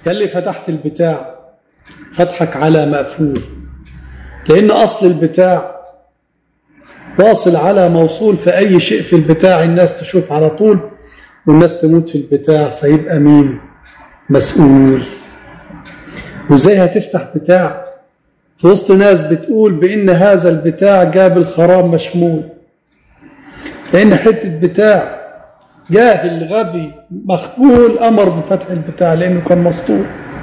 اللي فتحت البتاع فتحك على مقفول لأن أصل البتاع واصل على موصول في أي شيء في البتاع الناس تشوف على طول والناس تموت في البتاع فيبقى مين مسؤول وازاي هتفتح بتاع في وسط ناس بتقول بإن هذا البتاع جاب الخراب مشمول لأن حتة بتاع جاهل غبي مخبول أمر بفتح البتاع لأنه كان مسطول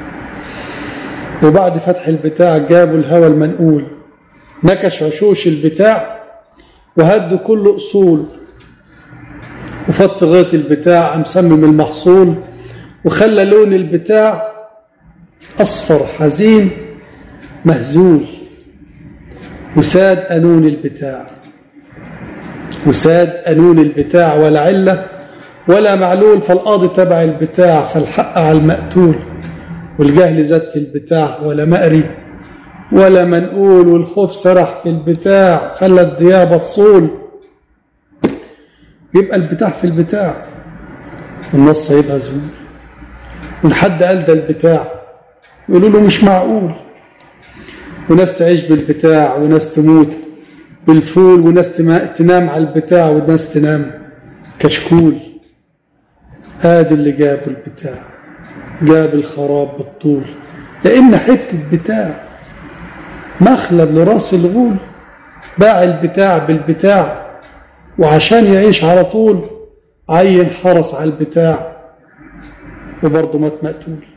وبعد فتح البتاع جابوا الهوى المنقول نكش عشوش البتاع وهدوا كل أصول وفط في غيط البتاع مسمم المحصول وخلى لون البتاع أصفر حزين مهزول وساد أنون البتاع وساد أنون البتاع ولا علة ولا معلول فالقاضي تبع البتاع فالحق على المقتول والجهل زاد في البتاع ولا مقري ولا منقول والخوف سرح في البتاع خلى الديابة تصول يبقى البتاع في البتاع والنص هيبقى زول وإن حد قال ده البتاع يقولوا له مش معقول وناس تعيش بالبتاع وناس تموت بالفول وناس تنام على البتاع وناس تنام كشكول هذا اللي جاب البتاع جاب الخراب بالطول لأن حتة بتاع مخلب لراس الغول باع البتاع بالبتاع وعشان يعيش على طول عين حرس على البتاع وبرضه مات مقتول